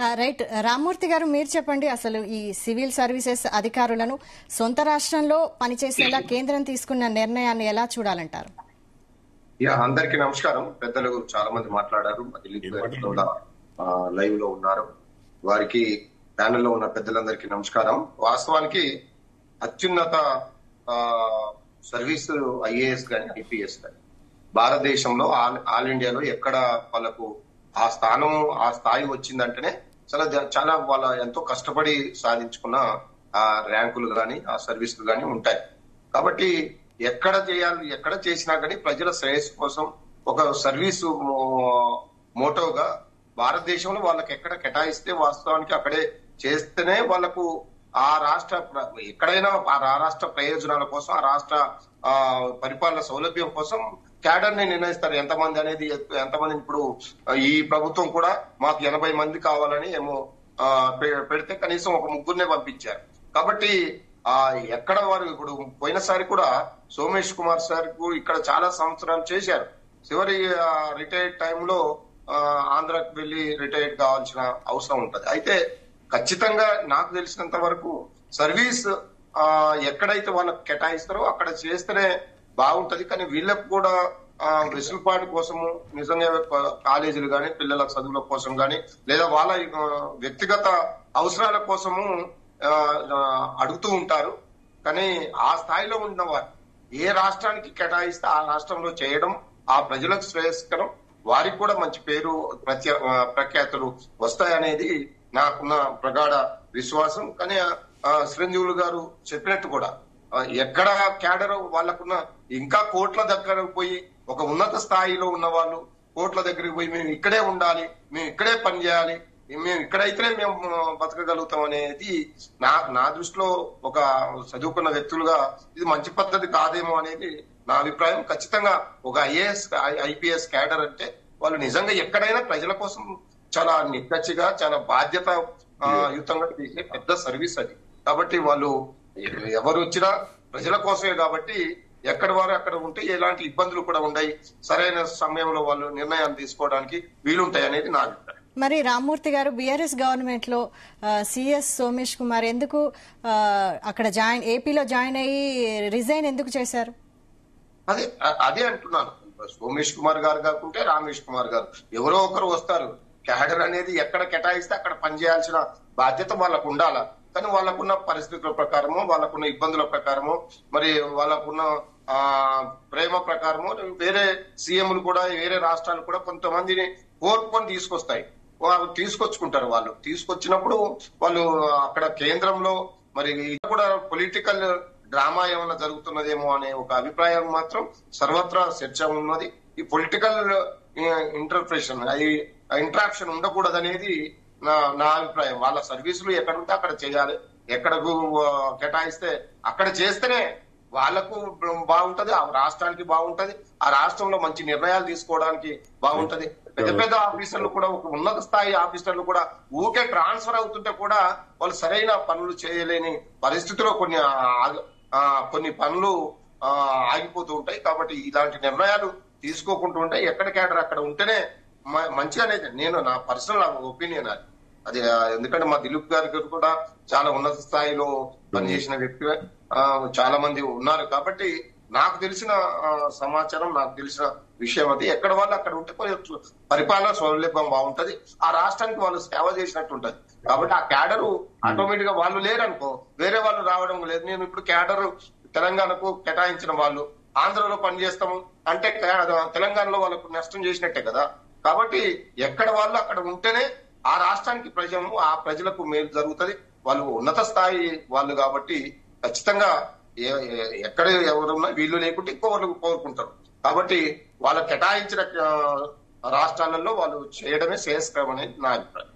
ఆ, రైట్ రామ్మూర్తి గారు మీరు చెప్పండి అసలు ఈ సివిల్ సర్వీసెస్ అధికారులను సొంత రాష్ట్రంలో పనిచేసేలా కేంద్రం తీసుకున్న నిర్ణయాన్ని ఎలా చూడాలంటారు యా అందరికి నమస్కారం పెద్దలు చాలా మంది మాట్లాడారు మా దిలీప్ గారు కూడా లైవ్ లో ఉన్నారు వారికి ప్యానెల్ లో ఉన్న పెద్దలందరికీ నమస్కారం వాస్తవానికి అత్యున్నత ఆ, సర్వీసు ఐఏఎస్ కానీ ఐపీఎస్ కానీ భారతదేశంలో ఆల్ ఆల్ ఇండియాలో ఎక్కడ వాళ్ళకు ఆ స్థానం ఆ స్థాయి వచ్చిందంటేనే చాలా ద- చాలా వాళ్ళ ఎంతో కష్టపడి సాధించుకున్న ఆ ర్యాంకులు గాని ఆ సర్వీసులు గాని ఉంటాయి కాబట్టి ఎక్కడ చేయాలి ఎక్కడ చేసినా కానీ ప్రజల శ్రేయస్సు కోసం ఒక సర్వీసు మో- మోటోగా భారతదేశంలో వాళ్ళకి ఎక్కడ కేటాయిస్తే వాస్తవానికి అక్కడే చేస్తేనే వాళ్ళకు ఆ రాష్ట్ర ప్ర- ఎక్కడైనా ఆ రా- రాష్ట్ర ప్రయోజనాల కోసం ఆ రాష్ట్ర ఆ పరిపాలన సౌలభ్యం కోసం క్యాడర్ ని నిర్ణయిస్తారు ఎంతమంది అనేది ఎంతమంది ఇప్పుడు ఆ, ఈ ప్రభుత్వం కూడా మాకు ఎనభై మంది కావాలని ఏమో ఆ, పె- పెడితే కనీసం ఒక ముగ్గురునే పంపించారు కాబట్టి ఆ ఎక్కడ వారు ఇప్పుడు పోయినసారి కూడా సోమేష్ కుమార్ సార్ కు ఇక్కడ చాలా సంవత్సరాలు చేశారు చివరి రిటైర్డ్ టైంలో ఆంధ్రాకి వెళ్లి రిటైర్డ్ కావాల్సిన అవసరం ఉంటది అయితే ఖచ్చితంగా నాకు తెలిసినంత వరకు సర్వీస్ ఆ ఎక్కడైతే వాళ్ళకి కేటాయిస్తారో అక్కడ చేస్తేనే బాగుంటది కానీ వీళ్ళకు కూడా ఆ, వెసులుబాటు కోసము నిజంగా ప- కాలేజీలు కానీ పిల్లల చదువుల కోసం కానీ లేదా వాళ్ళ ఆ, వ్యక్తిగత అవసరాల కోసము ఆ, ఆ, అడుగుతూ ఉంటారు కానీ ఆ స్థాయిలో ఉన్నవారు ఏ రాష్ట్రానికి కేటాయిస్తే ఆ రాష్ట్రంలో చేయడం ఆ ప్రజలకు శ్రేయస్కరం వారికి కూడా మంచి పేరు ప్రత్య ఆ, ప్రఖ్యాతులు వస్తాయనేది నాకున్న ప్రగాఢ విశ్వాసం కానీ ఆ, చిరంజీవులు గారు చెప్పినట్టు కూడా ఆ, ఎక్కడ క్యాడర్ వాళ్ళకున్న ఇంకా కోట్ల దగ్గర పోయి ఒక ఉన్నత స్థాయిలో ఉన్న వాళ్ళు కోట్ల దగ్గరికి పోయి మేము ఇక్కడే ఉండాలి మేము ఇక్కడే పని చేయాలి మేము ఇక్కడైతేనే మేము ఆ, బతకగలుగుతాం అనేది నా నా దృష్టిలో ఒక చదువుకున్న వ్యక్తులుగా ఇది మంచి పద్ధతి కాదేమో అనేది నా అభిప్రాయం ఖచ్చితంగా ఒక ఐఏఎస్ ఐపీఎస్ క్యాడర్ అంటే వాళ్ళు నిజంగా ఎక్కడైనా ప్రజల కోసం చాలా నిక్కచ్చిగా చాలా బాధ్యత ఆ, యుతంగా చేసే పెద్ద సర్వీస్ అది కాబట్టి వాళ్ళు ఎ- ఎవరు వచ్చినా ప్రజల కోసమే కాబట్టి ఎక్కడ వారు అక్కడ ఉంటే ఎలాంటి ఇబ్బందులు కూడా ఉండయి సరైన సమయంలో వాళ్ళు నిర్ణయాలు తీసుకోవడానికి వీలుంటాయి అనేది నా అభిప్రాయం మరి రామ్మూర్తి గారు బీఆర్ఎస్ గవర్నమెంట్ లో సిఎస్ సోమేష్ కుమార్ ఎందుకు ఆ, అక్కడ జాయిన్ ఏపీలో జాయిన్ అయ్యి రిజైన్ ఎందుకు చేశారు అదే అ- అదే అంటున్నాను సోమేష్ కుమార్ గారు కాకుంటే రామేష్ కుమార్ గారు ఎవరో ఒకరు వస్తారు క్యాడర్ అనేది ఎక్కడ కేటాయిస్తే అక్కడ పనిచేయాల్సిన బాధ్యత వాళ్ళకు ఉండాల కానీ వాళ్ళకున్న పరిస్థితుల ప్రకారము వాళ్ళకున్న ఇబ్బందుల ప్రకారము మరి వాళ్ళకున్న ఆ ప్రేమ ప్రకారము వేరే సీఎంలు కూడా వేరే రాష్ట్రాలు కూడా కొంతమందిని కోరుకొని తీసుకొస్తాయి వాళ్ళు తీసుకొచ్చుకుంటారు వాళ్ళు తీసుకొచ్చినప్పుడు వాళ్ళు అక్కడ కేంద్రంలో మరి ఇది కూడా పొలిటికల్ డ్రామా ఏమైనా జరుగుతున్నదేమో అనే ఒక అభిప్రాయం మాత్రం సర్వత్రా చర్చ ఉన్నది ఈ పొలిటికల్ ఇంటర్ప్రిటేషన్ అది ఇంట్రాక్షన్ ఉండకూడదు అనేది నా నా అభిప్రాయం వాళ్ళ సర్వీసులు ఎక్కడ ఉంటే అక్కడ చేయాలి ఎక్కడకు ఆ, కేటాయిస్తే అక్కడ చేస్తేనే వాళ్ళకు బాగుంటది ఆ రాష్ట్రానికి బాగుంటది ఆ రాష్ట్రంలో మంచి నిర్ణయాలు తీసుకోవడానికి బాగుంటది పెద్ద పెద్ద ఆఫీసర్లు కూడా ఒక ఉన్నత స్థాయి ఆఫీసర్లు కూడా ఊకే ట్రాన్స్ఫర్ అవుతుంటే కూడా వాళ్ళు సరైన పనులు చేయలేని పరిస్థితిలో కొన్ని ఆగ- ఆ, కొన్ని పనులు ఆ, ఆగిపోతూ ఉంటాయి కాబట్టి ఇలాంటి నిర్ణయాలు తీసుకోకుండా ఉంటే ఎక్కడ క్యాడర్ అక్కడ ఉంటేనే మ- మంచిగా అనేది నేను నా పర్సనల్ ఒపీనియన్ అది అది ఆ, ఎందుకంటే మా దిలీప్ గారి గారు కూడా చాలా ఉన్నత స్థాయిలో పనిచేసిన వ్యక్తి ఆ, చాలా మంది ఉన్నారు కాబట్టి నాకు తెలిసిన ఆ, సమాచారం నాకు తెలిసిన విషయం అది ఎక్కడ వాళ్ళు అక్కడ ఉంటే కొంచెం పరిపాలన సౌలభ్యం బాగుంటది ఆ రాష్ట్రానికి వాళ్ళు సేవ చేసినట్టు ఉంటది కాబట్టి ఆ క్యాడరు ఆటోమేటిక్ గా వాళ్ళు లేరనుకో వేరే వాళ్ళు రావడం లేదు నేను ఇప్పుడు క్యాడర్ తెలంగాణకు కేటాయించిన వాళ్ళు ఆంధ్రలో పనిచేస్తాము అంటే క- తెలంగాణలో వాళ్ళకు నష్టం చేసినట్టే కదా కాబట్టి ఎక్కడ వాళ్ళు అక్కడ ఉంటేనే ఆ రాష్ట్రానికి ప్రజలు ఆ ప్రజలకు మేలు జరుగుతది వాళ్ళు ఉన్నత స్థాయి వాళ్ళు కాబట్టి ఖచ్చితంగా ఏ- ఏ- ఎక్కడ ఎవరున్నా వీళ్ళు లేకుంటే ఇంకోళ్ళు కోరుకుంటారు కాబట్టి వాళ్ళ కేటాయించిన ఆ, రాష్ట్రాలలో వాళ్ళు చేయడమే శ్రేయస్కరం అనేది నా అభిప్రాయం